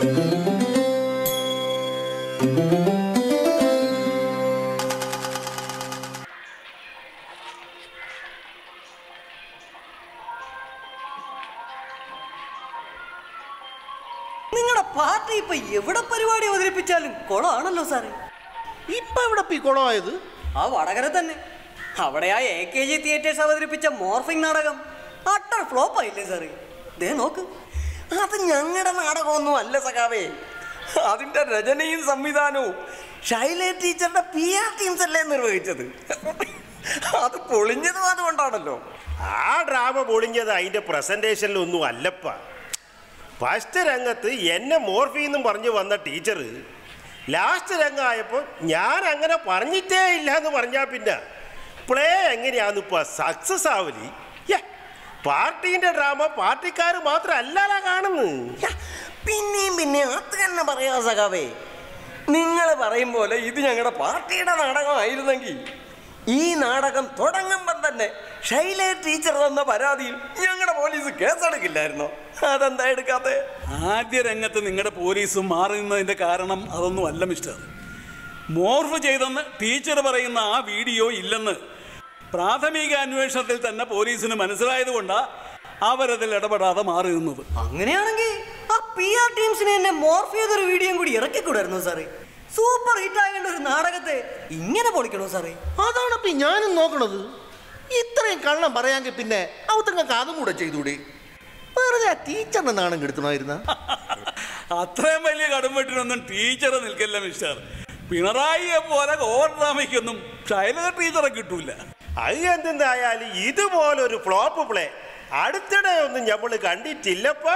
നിങ്ങളുടെ പാർട്ടി ഇപ്പൊ എവിടെ പരിപാടി അവതരിപ്പിച്ചാലും കൊളമാണല്ലോ സാറേ ഇപ്പൊ എവിടെ പി കുളമായത് ആ വടകര തന്നെ അവിടെ ആ എ കെ ജി തിയേറ്റേഴ്സ് അവതരിപ്പിച്ച മോർഫിംഗ് നാടകം അട്ടർ ഫ്ലോപ്പ് ആയില്ലേ സാറേ ദേ നോക്ക് അത് ഞങ്ങളുടെ നാടകമൊന്നും അല്ല സഖാവേ അതിന്റെ രചനയും സംവിധാനവും ഷൈല ടീച്ചറുടെ പി ആർ ടീംസ് അല്ലേ നിർവഹിച്ചത് അത് പൊളിഞ്ഞതും അതുകൊണ്ടാണല്ലോ ആ ഡ്രാമ പൊളിഞ്ഞത് അതിന്റെ പ്രസന്റേഷനിലൊന്നും അല്ലപ്പ ഫസ്റ്റ് രംഗത്ത് എന്നെ മോർഫി എന്നും പറഞ്ഞു വന്ന ടീച്ചർ ലാസ്റ്റ് രംഗമായപ്പോൾ ഞാൻ അങ്ങനെ പറഞ്ഞിട്ടേ ഇല്ല എന്ന് പറഞ്ഞാൽ പിന്നെ പ്ലേ എങ്ങനെയാന്നിപ്പോ സക്സസ് ആവലി യ്യ, പാർട്ടീന്റെ ഡ്രാമ പാർട്ടിക്കാർ മാത്രമല്ല കാണുന്നു പിന്നെയും പിന്നെ അത് തന്നെ പറയാ സഖാവേ നിങ്ങൾ പറയും പോലെ ഇത് ഞങ്ങളുടെ പാർട്ടിയുടെ നാടകമായിരുന്നെങ്കിൽ ഈ നാടകം തുടങ്ങുമ്പം തന്നെ ഷൈല ടീച്ചർ തന്ന പരാതിയിൽ ഞങ്ങളുടെ പോലീസ് കേസെടുക്കില്ലായിരുന്നോ അതെന്താ എടുക്കാത്തെ ആദ്യ രംഗത്ത് നിങ്ങളുടെ പോലീസ് മാറുന്നതിന്റെ കാരണം അതൊന്നും അല്ല മിസ്റ്റർ മോർഫ് ചെയ്തെന്ന് ടീച്ചർ പറയുന്ന ആ വീഡിയോ ഇല്ലെന്ന് പ്രാഥമിക അന്വേഷണത്തിൽ തന്നെ പോലീസിന് മനസ്സിലായതുകൊണ്ടാ അവരതിൽ ഇടപെടാതെ മാറി നിന്നത് അങ്ങനെയാണെങ്കിൽ ആ പി ആർ ടീംസിന് എന്നെ മോർഫ് ചെയ്തൊരു വീഡിയോയും കൂടി ഇറക്കിക്കൂടായിരുന്നു സാറേ സൂപ്പർ ഹിറ്റ് ആകേണ്ട ഒരു നാടകത്തെ ഇങ്ങനെ പൊളിക്കണോ സാറേ അതാണ് ഇപ്പൊ ഞാനും നോക്കണത് ഇത്രയും കള്ളം പറയാമെങ്കിൽ പിന്നെ അവത്തങ്ങൾക്ക് അതും കൂടെ ചെയ്തൂടെ വെറുതെ ആ ടീച്ചറിന്റെ നാണം കെടുത്തണമായിരുന്ന അത്രയും വലിയ കടുംവെട്ടിനൊന്നും ടീച്ചർ നിൽക്കില്ല മിസ്റ്റർ പിണറായിയെ പോലെ ഓവർ ഡ്രാമയ്ക്കൊന്നും ശൈലജ ടീച്ചറെ കിട്ടൂല അത് എന്തെന്തായാലും ഇതുപോലൊരു ഫ്ലോപ്പ് പ്ലേ അടുത്തിടെ ഒന്നും നമ്മൾ കണ്ടിട്ടില്ലപ്പാ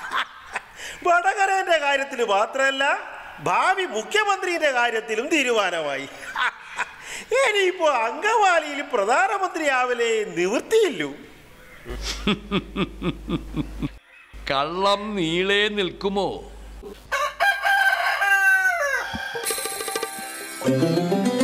വടകരന്റെ കാര്യത്തിൽ മാത്രമല്ല ഭാവി മുഖ്യമന്ത്രിയുടെ കാര്യത്തിലും തീരുമാനമായി ഇനിയിപ്പോ അങ്കമാലിയിൽ പ്രധാനമന്ത്രിയാവലേ നിവൃത്തിയില്ലു കള്ളം നീളെ നിൽക്കുമോ